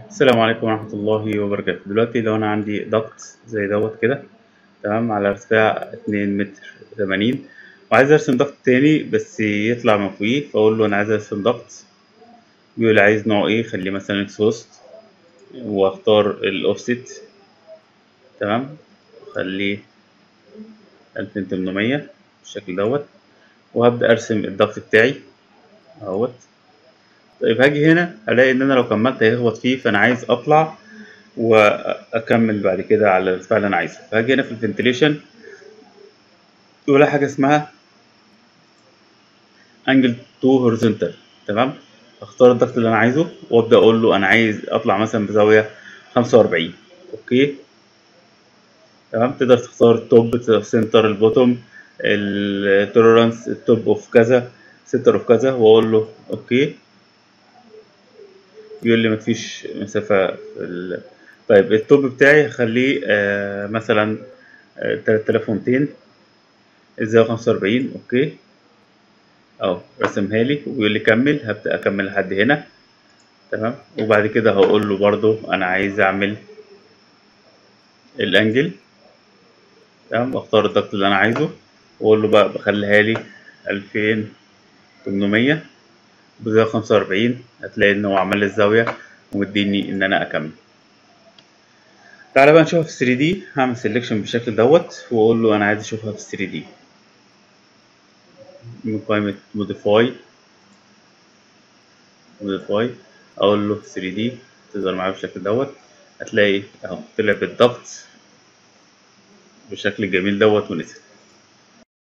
السلام عليكم ورحمة الله وبركاته دلوقتي لو أنا عندي ضغط زي دوت كده تمام على ارتفاع اتنين متر تمانين وعايز أرسم ضغط تاني بس يطلع من فوقيه فأقول له أنا عايز أرسم ضغط بيقول لي عايز نوع إيه خليه مثلا إكسوست وأختار الأوفست تمام خليه ألفين تمنمية بالشكل دوت وهبدأ أرسم الضغط بتاعي أهوت طيب هاجي هنا الاقي ان انا لو كملت هيخبط فيه فانا عايز اطلع واكمل بعد كده على الارتفاع اللي انا عايزه فهاجي هنا في الفنتليشن ولا حاجه اسمها انجل تو هوريزونتال تمام اختار الضغط اللي انا عايزه وابدا اقول له انا عايز اطلع مثلا بزاويه 45 اوكي تمام تقدر تختار التوب سنتر البوتوم التوليرانس التوب اوف كذا سنتر اوف كذا واقول له اوكي يقول لي مفيش مسافة في ال... طيب التوب بتاعي هخليه آه مثلا تلاتة آلاف ومتين الزاوية خمسة وأربعين أوكي أهو رسمها لي ويقول لي كمل هبدأ أكمل لحد هنا تمام وبعد كده هقول له برضو أنا عايز أعمل الأنجل تمام أختار الضغط اللي أنا عايزه وأقول له بقى بخليها لي ألفين تمنمية بزاوية خمسة وأربعين هتلاقي إن هو عمل لي الزاوية ومديني إن أنا أكمل تعالى بقى نشوفها في 3 دي هعمل سيلكشن بالشكل دوت وأقول له أنا عايز أشوفها في 3 دي من قائمة موديفاي موديفاي أقول له 3 دي تظهر معايا بالشكل دوت هتلاقي أهو طلع بالضغط بالشكل الجميل دوت ونزل